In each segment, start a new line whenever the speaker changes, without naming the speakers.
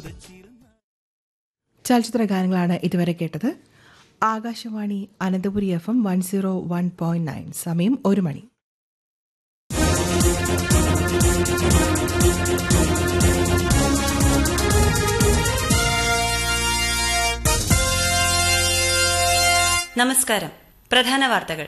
ചലച്ചിത്ര ഗാനങ്ങളാണ് ഇതുവരെ കേട്ടത് Akashvani Ananthapuri F M one zero one point nine സമയം ഒരു മണി
നമസ്കാരം പ്രധാന വാർത്തകൾ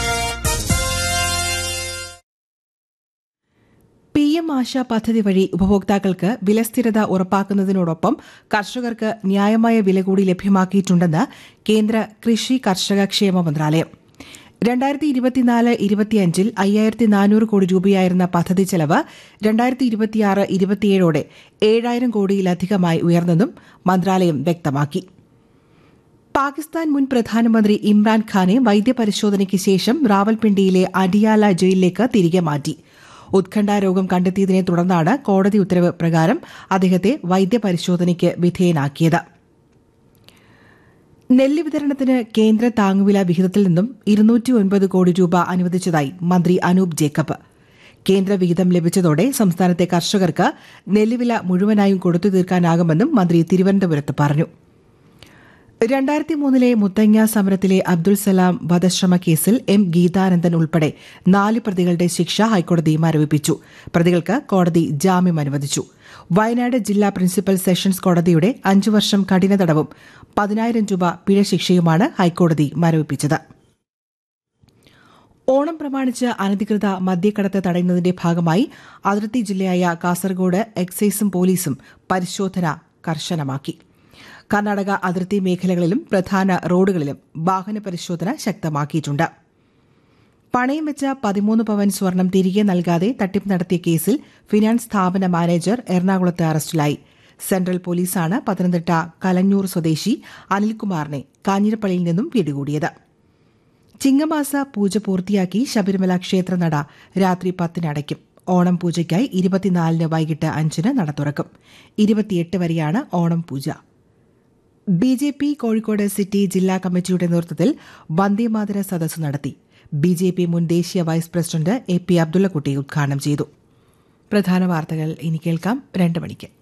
പി എം ആശ പദ്ധതി വഴി ഉപഭോക്താക്കൾക്ക് വിലസ്ഥിരത ഉറപ്പാക്കുന്നതിനോടൊപ്പം കർഷകർക്ക് ന്യായമായ വില കൂടി ലഭ്യമാക്കിയിട്ടുണ്ടെന്ന് കേന്ദ്ര കൃഷി കർഷക ക്ഷേമ മന്ത്രാലയം രണ്ടായിരത്തി ഇരുപത്തിനാല് ഇരുപത്തിയഞ്ചിൽ അയ്യായിരത്തി നാനൂറ് കോടി രൂപയായിരുന്ന പദ്ധതി ചെലവ് രണ്ടായിരത്തി ഇരുപത്തിയാറ് ഇരുപത്തിയേഴോടെ ഏഴായിരം കോടിയിലധികമായി ഉയർന്നെന്നും മന്ത്രാലയം വ്യക്തമാക്കി പാകിസ്ഥാൻ മുൻ പ്രധാനമന്ത്രി ഇമ്രാൻഖാനെ വൈദ്യപരിശോധനയ്ക്ക് ശേഷം റാവൽപിണ്ടിയിലെ അഡിയാല ജയിലിലേക്ക് തിരികെ മാറ്റി ഉത്കണ്ഠ രോഗം കണ്ടെത്തിയതിനെ തുടർന്നാണ് കോടതി ഉത്തരവ് പ്രകാരം അദ്ദേഹത്തെ വൈദ്യപരിശോധനയ്ക്ക് വിധേയനാക്കിയത് നെല്ല് വിതരണത്തിന് കേന്ദ്ര താങ്ങുവില വിഹിതത്തിൽ നിന്നും ഇരുന്നൂറ്റി ഒൻപത് കോടി രൂപ അനുവദിച്ചതായി മന്ത്രി അനൂപ് ജേക്കബ് കേന്ദ്ര വിഹിതം ലഭിച്ചതോടെ സംസ്ഥാനത്തെ കർഷകർക്ക് നെല്ലുവില മുഴുവനായും കൊടുത്തു തീർക്കാനാകുമെന്നും മന്ത്രി തിരുവനന്തപുരത്ത് പറഞ്ഞു രണ്ടായിരത്തി മൂന്നിലെ മുത്തങ്ങ സമരത്തിലെ അബ്ദുൽ സലാം വധശ്രമ കേസിൽ എം ഗീതാനന്ദൻ ഉൾപ്പെടെ നാല് പ്രതികളുടെ ശിക്ഷ ഹൈക്കോടതി മരവിപ്പിച്ചു പ്രതികൾക്ക് കോടതി ജാമ്യം അനുവദിച്ചു വയനാട് ജില്ലാ പ്രിൻസിപ്പൽ സെഷൻസ് കോടതിയുടെ അഞ്ചു വർഷം കഠിന തടവും പതിനായിരം രൂപ പിഴ ശിക്ഷയുമാണ് ഹൈക്കോടതി മരവിപ്പിച്ചത് ഓണം പ്രമാണിച്ച് അനധികൃത മദ്യക്കടത്ത് തടയുന്നതിന്റെ ഭാഗമായി അതിർത്തി ജില്ലയായ കാസർഗോഡ് എക്സൈസും പോലീസും പരിശോധന കർശനമാക്കി കർണാടക അതിർത്തി മേഖലകളിലും പ്രധാന റോഡുകളിലും വാഹന പരിശോധന ശക്തമാക്കിയിട്ടുണ്ട് പണയം വെച്ച പതിമൂന്ന് പവൻ സ്വർണം തിരികെ നൽകാതെ തട്ടിപ്പ് നടത്തിയ കേസിൽ ഫിനാൻസ് സ്ഥാപന മാനേജർ എറണാകുളത്ത് അറസ്റ്റിലായി സെൻട്രൽ പോലീസാണ് പത്തനംതിട്ട കലഞ്ഞൂർ സ്വദേശി അനിൽകുമാറിനെ കാഞ്ഞിരപ്പള്ളിയിൽ നിന്നും പിടികൂടിയത് ചിങ്ങമാസ പൂജ പൂർത്തിയാക്കി ശബരിമല ക്ഷേത്രനട രാത്രി പത്തിന് അടയ്ക്കും ഓണം പൂജയ്ക്കായി ഇരുപത്തിനാലിന് വൈകിട്ട് അഞ്ചിന് നട തുറക്കും ഇരുപത്തിയെട്ട് വരെയാണ് Onam puja B J P Kozhikode city ജില്ലാ കമ്മിറ്റിയുടെ നേതൃത്വത്തിൽ വന്ദേമാതര സദസ്സ് നടത്തി ബി ജെ പി മുൻ ദേശീയ vice president A P Abdullakutty ഉദ്ഘാടനം ചെയ്തു പ്രധാന വാർത്തകൾ ഇനി കേൾക്കാം രണ്ട് മണിക്ക്